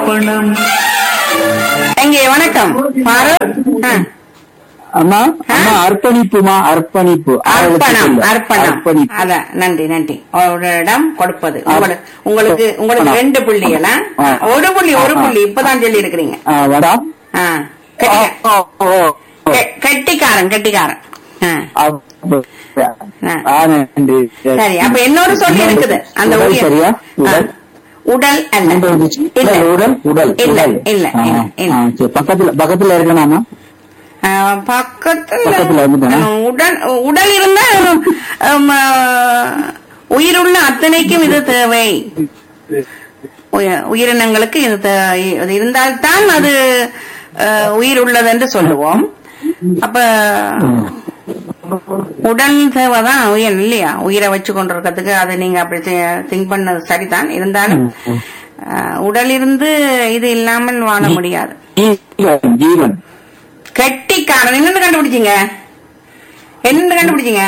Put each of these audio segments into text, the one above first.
அர்ப்பணம் எங்கே வணக்கம் பாரு ஆ. அம்மா அம்மா அர்ப்பணிப்புமா அர்ப்பணிப்பு அர்ப்பணம் அர்ப்பணம் அர்ப்பணிப்பு அதான் நன்றி நன்றி ஒரு இடம் கொடுப்பது உங்களுக்கு உங்களுக்கு உங்களுக்கு ரெண்டு புள்ளிகளா ஆ. ஒரு புள்ளி ஒரு புள்ளி இப்பதான் சொல்லி இருக்கிறீங்க ஆ, வரா ஆ. ஓ, கெட்டிக்கா- ஓ, ஓ, ஓ. கெ- கெட்டிக்காரன் கெட்டிக்காரன் ஆ. அப்ப- ஆ. ஆ, நன்றி சரி அப்ப இன்னொரு சொல்லி இருக்குது அந்த உடல் உயிர். சரியா ஆ. உடல் உடல் அல்ல மூன்று வந்துச்சு. இல்ல உடல் உடல் இல்ல உடல் இல்ல ஆ, இல்ல இல்ல ஆ, சரி. பக்கத்துல பக்கத்துல இருக்கணுமா ஆ, பக்கத்துல பக்கத்துல வந்துட்டானா? ஆ, உடல் உடல் இருந்தா ஆம், ஆ, உயிருள்ள அத்தனைக்கும் இது தேவை உய- உயிரினங்களுக்கு இது தே- இது இருந்தால்தான் அது ஆ, உயிர் உள்ளது என்று சொல்லுவோம் அப்ப உடல் தேவைதான் உயிர் இல்லையா உயிரை வச்சு கொண்டிருக்கிறதுக்கு அதை நீங்க அப்படி திங்க் பண்ணது சரிதான் இருந்தாலும் ஆ, உடல் இருந்து இது இல்லாமல் வாழ முடியாது ஜீவன் ஜீவன் கெட்டிக்காரன் என்னன்னு கண்டுபிடிச்சீங்க என்னன்னு கண்டுபிடிச்சீங்க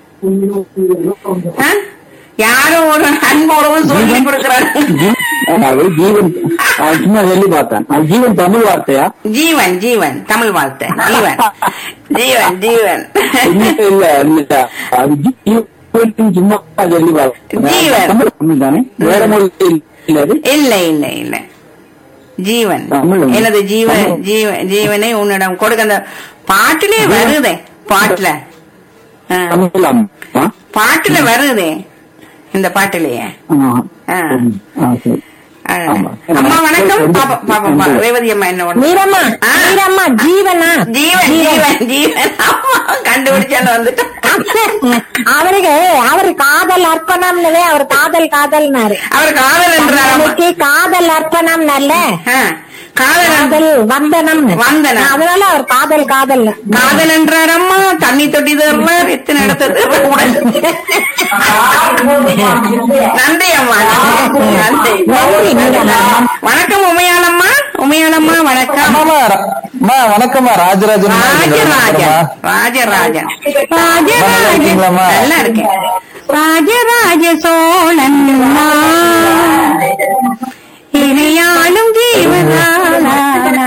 ஆ? யாரோ ஒரு அன்போடவும் சொல்லி கொடுக்கிறாரு ஜீ- அது ஜீவன் ஆ, சும்மா சொல்லி பார்த்தேன் அது ஜீவன் தமிழ் வார்த்தையா ஜீவன் ஜீவன் தமிழ் வார்த்தை ஜீவன் ஜீவன் ஜீவன் இல்ல இல்ல இல்ல அது ஜீவன் சும்மா சொல்லி பார்த்தேன் ஜீவன். தமிழ் தமிழ் தானே வேற மொழி இல்ல அது இல்ல இல்ல இல்ல ஜீவன் தமிழ். எனது ஜீவ ஜீவ ஜீவனை உன்னிடம் கொடுக்க அந்த பாட்டிலே வருதே பாட்டுல ஆ, தமிழ் அம்மா பாட்டுல வருதே இந்த பாட்டிலேயே ஆமா. ஆ. ஆ, சரி. ஆ. ஆமா. அம்மா வணக்கம் பாப்பா பாப்பா பா- ரேவதி அம்மா என்ன ஒண்ணு மீரம்மா ஆ. மீரம்மா ஜீவனா ஜீவன் ஜீவன் ஜீவன் அம்மா கண்டுபிடிச்சான்னு வந்துட்டேன் அவருக்கு அவரு காதல் அர்ப்பணம்னவே அவர் காதல் காதல்னாரு அவர் காதல் என்றார் அம்மா. அவனுக்கு காதல் அர்ப்பணம் நல்ல ஆ, காதல் காதல் வந்தனம் வந்தனம். அதனால அவர் காதல் காதல் காதல் என்றார் அம்மா தண்ணி தொட்டி தர்றார் எத்தனை இடத்துல நன்றி அம்மா நன்றி நன்றி மீரம்மா வணக்கம் உமையாளம்மா உமையாளம்மா வணக்கம் அம்மாமா, அம்மா, வணக்கம்மா ராஜராஜன் ராஜராஜன் ராஜராஜன் நல்லா ராஜராஜன் இருக்கீங்களாம்மா? நல்லா இருக்கேன் ராஜராஜ சோழன் இணையாளும் ஜீவனாலா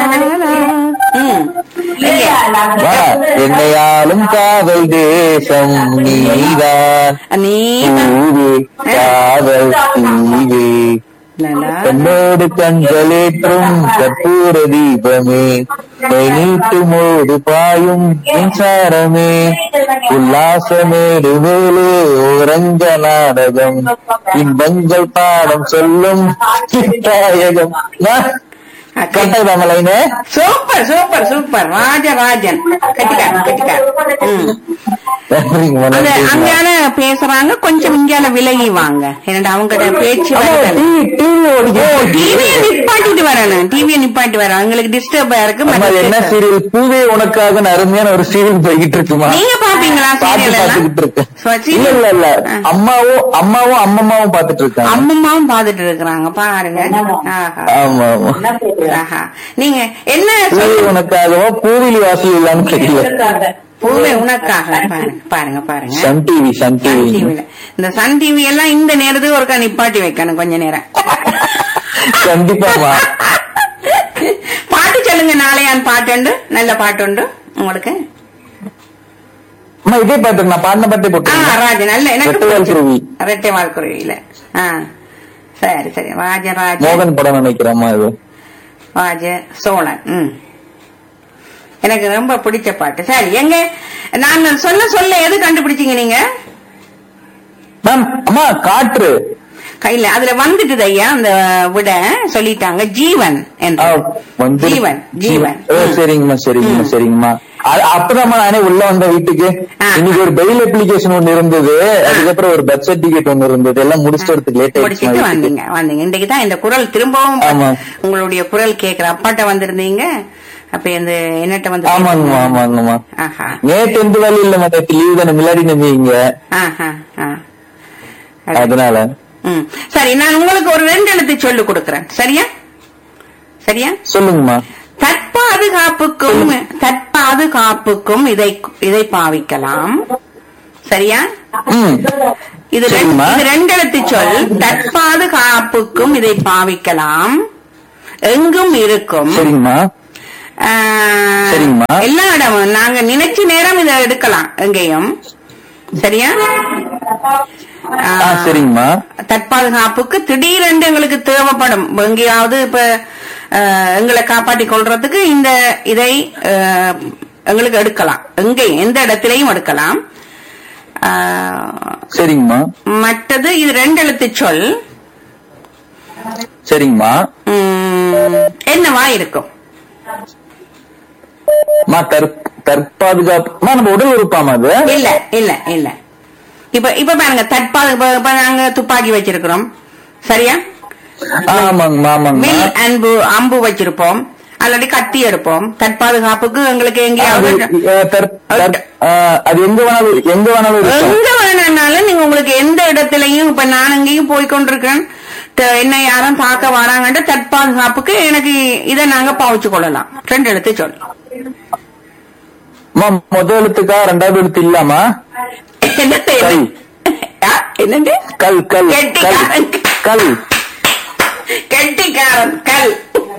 வா, என்னையாளும் காதல் தேசம் நீதான் நீ பூவே காதல் பூவே கண்ணோடு கண்களேற்றும் கற்பூர தீபமே நீட்டுமோடு பாயும் மின்சாரமே உல்லாசமேடு மேலே ஓரங்க நாடகம் இன்பங்கள் பாடம் சொல்லும் சித்தாயகம் கரெக்டாக line super super super Rajarajan கட்டிக்கார் கட்டிக்கார் ம். நன்றிங்கம்மா அது நன்றிங்கம்மா அங்கால பேசுறாங்க கொஞ்சம் இங்கால விலகி வாங்க என்னடா அவங்க பேச்சு வருதல் டிவியை நிப்பாட்டிட்டு வரணும் டிவியை நிப்பாட்டி வரணும் அவங்களுக்கு டிஸ்டர்பா இருக்கு அம்மா, மத்த என்ன பேச- சீரியல் பூவே உனக்காக அருமையான ஒரு சீரியல் போய்கிட்டு இருக்குமா நீங்க பாப்பீங்களா பாத்து சீரியல் பாத்துக்கிட்டு இருக்கேன் எல்லாம் இல்ல இல்ல இல்ல ஆ. அம்மாவும் அம்மாவும் அம்மம்மாவும் பாத்துட்டு இருக்காங்க அம்மம்மாவும் பாத்துட்டு இருக்கிறாங்க பாருங்க ஆஹா. ஆமா ஆமா ஆஹா. நீங்க என்ன பூவே சொல்லு- உனக்காகவா பூவிலி வாசல் இல்லான்னு தெரியல பூவே உனக்காக பாருங்க பாருங்க பாருங்க Sun TV Sun Sun TV டிவில இந்த சன் டிவி எல்லாம் இந்த நேரத்துக்கு ஒருக்கா நிப்பாட்டி வைக்கணும் கொஞ்ச நேரம் கண்டிப்பாமா பாட்டு சொல்லுங்க நாளையான் பாட்டுண்டு நல்ல பாட்டுண்டு உங்களுக்கு அம்மா இதே பாட்டு நான் பாடின பாட்டே ஆ போட்டு ராஜ நல்ல எனக்கு ரெட்டைவால் பிடிச்சது. குருவி. ரெட்டைவால் குருவியில ஆ சரி சரி ராஜராஜ மோகன் படம் நினைக்கிறேம்மா இது ராஜ சோழன் ம் எனக்கு ரொம்ப பிடிச்ச பாட்டு சரி எங்க நான் சொல்ல சொல்ல எது கண்டுபிடிச்சீங்க நீங்க மேம் அம்மா காற்று கையில அதுல வந்துட்டுது ஐயா அந்த விட சொல்லிட்டாங்க ஜீவன் ஆ, என்று வந்து ஜீவன் ஜீவன் ஓ, சரிங்கம்மா சரிங்கம்மா சரிங்கம்மா அ- அப்பதாம்மா நானே உள்ள வந்த வீட்டுக்கு ஆ. இன்னைக்கு ஒரு பெயில் அப்ளிகேஷன் ஒண்ணு இருந்தது அதுக்கப்புறம் ஒரு பர்த் சர்டிபிகேட் ஒண்ணு இருந்தது எல்லாம் முடிச்சுட்டு வரதுக்கு லேட் முடிச்சிட்டு ஆயிடுச்சு வந்தீங்க வந்தீங்க இன்னைக்கு தான் இந்த குரல் திரும்பவும் ஆமா. உங்களுடைய குரல் கேக்குற அப்பாட்ட வந்திருந்தீங்க அப்ப இந்த என்னட்ட வந்து ஆமாங்கம்மா ஆமாங்கம்மா ஆஹா நேத்து எந்த வேலையும் இல்ல நேற்று லீவ் தானே மில்லாடி நம்பிங்க ஆஹா ஆ. அதனால ம். சரி நான் உங்களுக்கு ஒரு ரெண்டு எழுத்து சொல்லு கொடுக்கறேன் சரியா சரியா சொல்லுங்கம்மா தற்பாதுகாப்புக்கும் தற்பாதுகாப்புக்கும் இதை இதை பாவிக்கலாம் சரியா ம் இது ரெண்டு- சரிம்மா. இது ரெண்டு எழுத்து சொல் தற்பாதுகாப்புக்கும் இதை பாவிக்கலாம் எங்கும் இருக்கும் சரிங்கம்மா ஆஹ், சரிங்கம்மா. எல்லா இடமும் நாங்க நினைச்ச நேரம் இதை எடுக்கலாம் எங்கேயும் சரியா ஆ ஆஹ், சரிங்கம்மா தற்பாதுகாப்புக்கு திடீரென்று எங்களுக்கு தேவைப்படும் எங்கேயாவது இப்ப அஹ், எங்களை காப்பாற்றி கொள்றதுக்கு இந்த இதை அஹ், எங்களுக்கு எடுக்கலாம் எங்கேயும் எந்த இடத்திலையும் எடுக்கலாம் அஹ், சரிங்கம்மா மற்றது இது ரெண்டு எழுத்து சொல் சரிங்கம்மா உம், என்னவா இருக்கும் மா தற் தற்பாதுகாப்புமா நம்ம உடல் உறுப்பாமா அது இல்ல இல்ல இல்ல இப்ப இப்ப பாருங்க தற்பாது இப்ப- இப்ப நாங்க துப்பாக்கி வச்சிருக்கிறோம் சரியா ஆமாங்கம்மா ஆமாங்கம்மா வில் அன்பு அம்பு வச்சிருப்போம் அல்லது கத்தி எடுப்போம் தற்பாதுகாப்புக்கு எங்களுக்கு அது, எங்கேயாவது அஹ், தற்- தற்- அஹ், அது எங்க வேணாலும் எங்க வேணாலும் இருக்கும் எங்க வேணாலும் நீங்க உங்களுக்கு எந்த இடத்துலயும் இப்ப நான் எங்கேயும் போய் கொண்டிருக்கேன் த- என்ன யாரும் பார்க்க வராங்கன்ற தற்பாதுகாப்புக்கு எனக்கு இதை நாங்க பாவிச்சு கொள்ளலாம் ரெண்டு எழுத்து சொல் அம்மா, முதல் எழுத்துக்கா ரெண்டாவது எழுத்து இல்லாமா என்னது கல். ஆ, என்னது கல் கல் கல் கெட்டிக்காரன். கல் கெட்டிக்காரன் கல்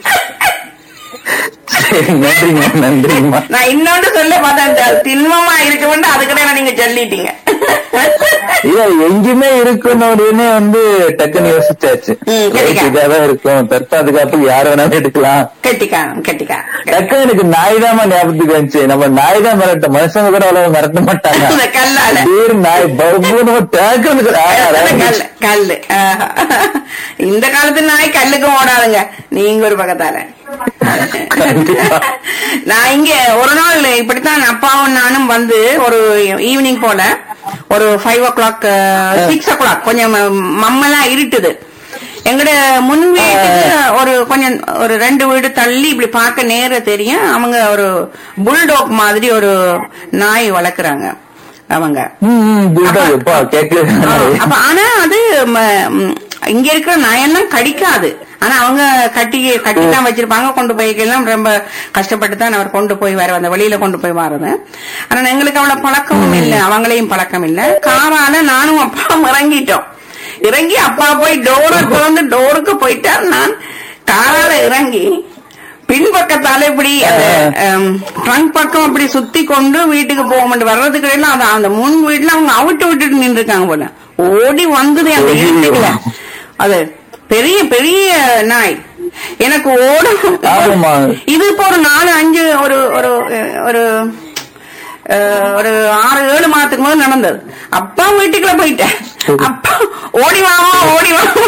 சரி நன்றிங்கம்மா நன்றிங்கம்மா நான் இன்னொன்று சொல்ல பார்த்தேன் இந்த திண்மமா இருக்க வேண்டும் அதுக்கிட்ட நீங்க சொல்லிட்டீங்க இல்ல எங்கேயுமே இருக்கணும்னு வந்து டக்குன்னு யோசிச்சாச்சு ம், கரெக்டா. இதாதான் இருக்கும் தற்பாதுகாப்புக்கு யார் வேணாலும் எடுக்கலாம் கெட்டிக்காரன் கெட்டிக்காரன் டக்குன்னு எனக்கு நாய் தான் ஞாபகத்துக்கு வந்துச்சு நம்ம நாய் தான் மிரட்ட மனுஷங்க கூட அவ்வளவு மிரட்ட மாட்டாங்க இந்த கல்லால திடீர் நாய் பகுன்னு டக்குன்னு ஆ, கல்லு கல்லு ஆஹா. இந்த காலத்து நாய் கல்லுக்கும் ஓடாதுங்க நீங்க ஒரு பக்கத்தால கண்டிப்பா. நான் இங்க ஒரு நாள் இப்படித்தான் அப்பாவும் நானும் வந்து ஒரு ஈவினிங் போல ஒரு five o'clock six o'clock கொஞ்சம் மம்மெல்லாம் இருட்டுது எங்கட முன் வீட்டுக்கு ஒரு கொஞ்சம் ஒரு ரெண்டு வீடு தள்ளி இப்படி பார்க்க நேர தெரியும் அவங்க ஒரு புல்டாக் மாதிரி ஒரு நாய் வளர்க்குறாங்க அவங்க ம், ம், bulldog. அப்பா, கேட்கவே ஆ, வேணாம். அப்ப ஆனா அது ம- ம், இங்க இருக்கிற நாயெல்லாம் கடிக்காது ஆனா அவங்க கட்டி கட்டி தான் வச்சிருப்பாங்க கொண்டு போய்க்கெல்லாம் ரொம்ப கஷ்டப்பட்டு தான் அவர் கொண்டு போய் வர அந்த வெளியில கொண்டு போய் வர்றது ஆனா எங்களுக்கு அவ்வளவு பழக்கமும் இல்ல அவங்களையும் பழக்கம் இல்ல காரால நானும் அப்பாவும் இறங்கிட்டோம் இறங்கி அப்பா போய் டோரை திறந்து டோருக்கு போயிட்டா நான் காரால இறங்கி பின்பக்கத்தால இப்படி ட்ரங்க் பக்கம் அப்படி சுத்தி கொண்டு வீட்டுக்கு போக மாட்டேன் வர்றதுக்கு எல்லாம் அது அந்த முன் வீட்டுல அவங்க அவிட்டு விட்டுட்டு நின்று இருக்காங்க போல ஓடி வந்தது அந்த ஐயோ. இருட்டுக்குள்ள அது பெரிய பெரிய நாய் எனக்கு ஓட ஆமாம்மா. இது இப்போ ஒரு நாலு அஞ்சு ஒரு ஒரு ஒரு அஹ், ஒரு ஆறு ஏழு மாதத்துக்கு முதல் நடந்தது அப்பா வீட்டுக்குள்ள போயிட்டேன் அப்பா ஓடி வாமா ஓடி வாமா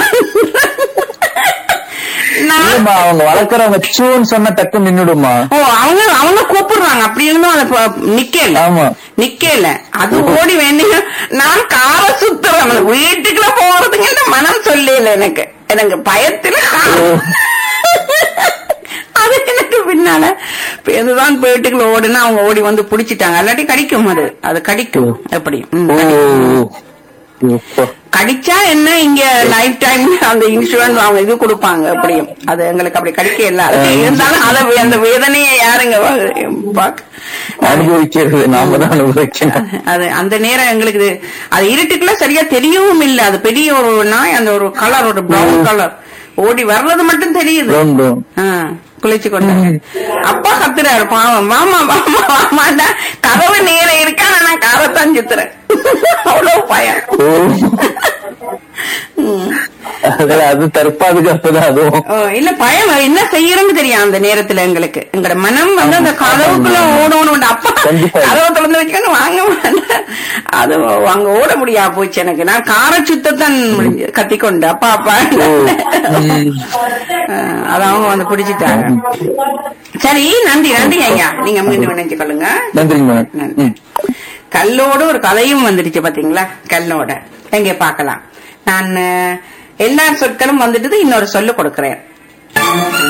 நான் இல்லம்மா, அவங்க வளர்க்கறவங்க சூன்னு சொன்னா டக்கு நின்னுடுமா ஓ அவங்க அவங்க கூப்பிடுறாங்க அப்படி இருந்தும் அது ப- நிக்கல ஆமா. நிக்கல அது ஓடி வேண்டிய நான் கார சுத்துறேன் அந்த வீட்டுக்குள்ள போறதுங்க இந்த மனம் சொல்லல எனக்கு எனக்கு பயத்துல கார- அது எனக்கு பின்னால இதுதான் வீட்டுக்குள்ள ஓடுனா அவங்க ஓடி வந்து புடிச்சிட்டாங்க இல்லாட்டி கடிக்கும் அது அது கடிக்கும் எப்படி ம், ஓ கடிக்கும். எப்பா. கடிச்சா என்ன இங்க லைஃப் டைம் அந்த இன்சூரன்ஸ் அவங்க இது கொடுப்பாங்க அப்படியும் அது எங்களுக்கு அப்படி கடிக்க இல்ல இருந்தாலும் அதை அந்த வேதனையை யாருங்க வா- பாக்க அனுபவிக்கிறது நாம தான் அனுபவிக்கணும் அது அந்த நேரம் எங்களுக்கு இது- அது இருட்டுக்குள்ள சரியா தெரியவும் இல்ல அது பெரிய ஒரு நாய் அந்த ஒரு கலர் ஒரு பிரவுன் கலர் ஓடி வர்றது மட்டும் தெரியுது ரொம்ப ஆ, குளிச்சு கொண்டு அப்பா கத்துறாரு பாவம் மாமா மாமா மாமாண்டா கதவு நேரம் இருக்கா நான் கரத்தான் சுத்துறேன் அவ்வளவு பயம் ஓ. அதனால அது தற்பாதுகாப்பு தான் அதுவும் ஓ, இல்ல பயம் என்ன செய்யறோம்னு தெரியும் அந்த நேரத்துல எங்களுக்கு எங்களோட மனம் வந்து அந்த கதவுக்குள்ள ஓடணும் அப்பா கண்டிப்பா. கதவை திறந்து வச்சுக்கணும் வாங்க வேண்டாம். அது அங்க ஓட முடியா போச்சு எனக்கு நான் கார சுத்தத்தான் முடிஞ்சு கத்திக்கொண்டு அப்பா அப்பா ம். அஹ், அது அவங்க வந்து பிடிச்சிட்டாங்க சரி நன்றி நன்றி ஐயா நீங்க மீண்டும் நினைச்சு கொள்ளுங்க நன்றிங்க நன்றி. ம். கல்லோடு ஒரு கதையும் வந்துடுச்சு பாத்தீங்களா கல்லோட எங்க பார்க்கலாம் நான் அஹ், எல்லா சொற்களும் வந்துட்டு இன்னொரு சொல்லு கொடுக்கிறேன்